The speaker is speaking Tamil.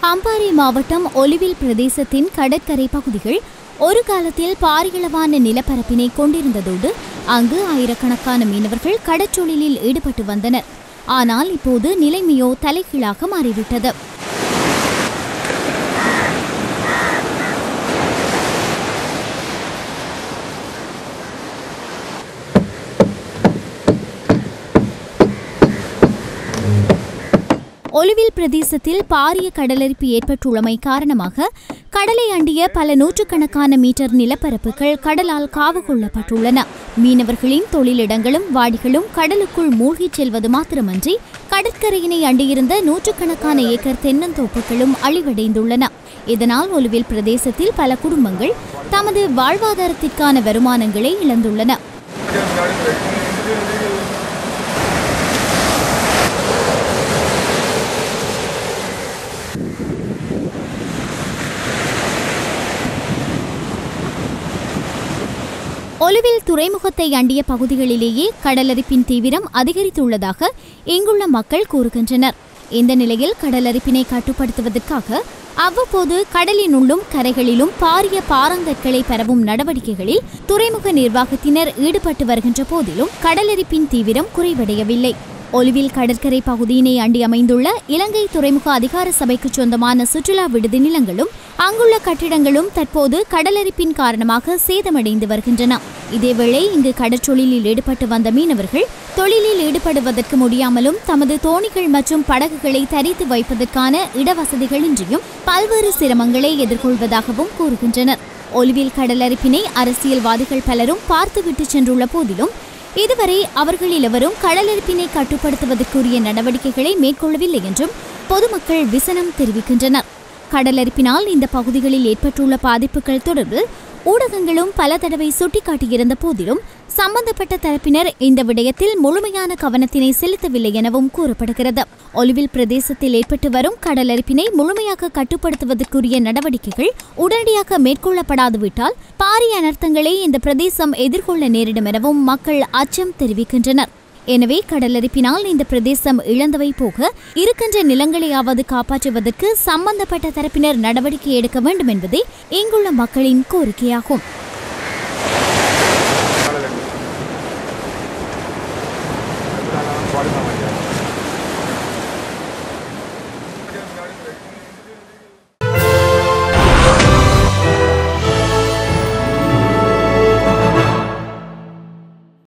அம்பாறை மாவட்டம் ஒலிவில் பிரதேசத்தின் கடற்கரை பகுதிகள் ஒரு காலத்தில் பாரியளவான நிலப்பரப்பினை கொண்டிருந்ததோடு அங்கு ஆயிரக்கணக்கான மீனவர்கள் கடற்றொழிலில் ஈடுபட்டு வந்தனர் ஆனால் இப்போது நிலைமையோ தலைகீழாக மாறிவிட்டது ஒலிவில் பிரதேசத்தில் பாரிய கடலரிப்பு ஏற்பட்டுள்ளமை காரணமாக கடலை அண்டிய பல நூற்றுக்கணக்கான மீட்டர் நிலப்பரப்புகள் கடலால் காவு கொள்ளப்பட்டுள்ளன மீனவர்களின் தொழிலிடங்களும் வாடிகளும் கடலுக்குள் மூழ்கிச் செல்வது மாத்திரமன்றி கடற்கரையினை அண்டியிருந்த நூற்றுக்கணக்கான ஏக்கர் தென்னந்தோப்புகளும் அழிவடைந்துள்ளன இதனால் ஒலுவில் பிரதேசத்தில் பல குடும்பங்கள் தமது வாழ்வாதாரத்திற்கான வருமானங்களை இழந்துள்ளன ஒலுவில் துறைமுகத்தை அண்டிய பகுதிகளிலேயே கடலரிப்பின் தீவிரம் அதிகரித்துள்ளதாக இங்குள்ள மக்கள் கூறுகின்றனர் இந்த நிலையில் கடலரிப்பினை கட்டுப்படுத்துவதற்காக அவ்வப்போது கடலினுள்ளும் கரைகளிலும் பாரிய பாறாங்கற்களை பரவும் நடவடிக்கைகளில் துறைமுக நிர்வாகத்தினர் ஈடுபட்டு வருகின்ற போதிலும் கடலரிப்பின் தீவிரம் குறைவடையவில்லை ஒலிவில் கடற்கரை பகுதியினை அண்டி அமைந்துள்ள இலங்கை துறைமுக அதிகார சபைக்கு சொந்தமான சுற்றுலா விடுதி நிலங்களும் அங்குள்ள கட்டிடங்களும் தற்போது கடலரிப்பின் காரணமாக சேதமடைந்து வருகின்றன இதேவேளை இங்கு கடற்றொழிலில் ஈடுபட்டு வந்த மீனவர்கள் தொழிலில் ஈடுபடுவதற்கு முடியாமலும் தமது தோணிகள் மற்றும் படகுகளை தரித்து வைப்பதற்கான இடவசதிகளின்றியும் பல்வேறு சிரமங்களை எதிர்கொள்வதாகவும் கூறுகின்றனர் ஒலிவில் கடலரிப்பினை அரசியல்வாதிகள் பலரும் பார்த்துவிட்டு சென்றுள்ள போதிலும் இதுவரை அவர்களில் எவரும் கடலரிப்பினை கட்டுப்படுத்துவதற்குரிய நடவடிக்கைகளை மேற்கொள்ளவில்லை என்றும் பொதுமக்கள் விசனம் தெரிவிக்கின்றனர் கடலரிப்பினால் இந்த பகுதிகளில் ஏற்பட்டுள்ள பாதிப்புகள் தொடர்பில் ஊடகங்களும் பல தடவை சுட்டிக்காட்டியிருந்த போதிலும் சம்பந்தப்பட்ட தரப்பினர் இந்த விடயத்தில் முழுமையான கவனத்தினை செலுத்தவில்லை எனவும் கூறப்படுகிறது ஒலிவில் பிரதேசத்தில் ஏற்பட்டு வரும் கடலரிப்பினை முழுமையாக கட்டுப்படுத்துவதற்குரிய நடவடிக்கைகள் உடனடியாக மேற்கொள்ளப்படாது விட்டால் பாரிய அனர்த்தங்களை இந்த பிரதேசம் எதிர்கொள்ள நேரிடும் எனவும் மக்கள் அச்சம் தெரிவிக்கின்றனர் எனவே கடலரிப்பினால் இந்த பிரதேசம் இழந்தவை போக இருக்கின்ற நிலங்களையாவது காப்பாற்றுவதற்கு சம்பந்தப்பட்ட தரப்பினர் நடவடிக்கை எடுக்க வேண்டும் என்பதே இங்குள்ள மக்களின் கோரிக்கையாகும்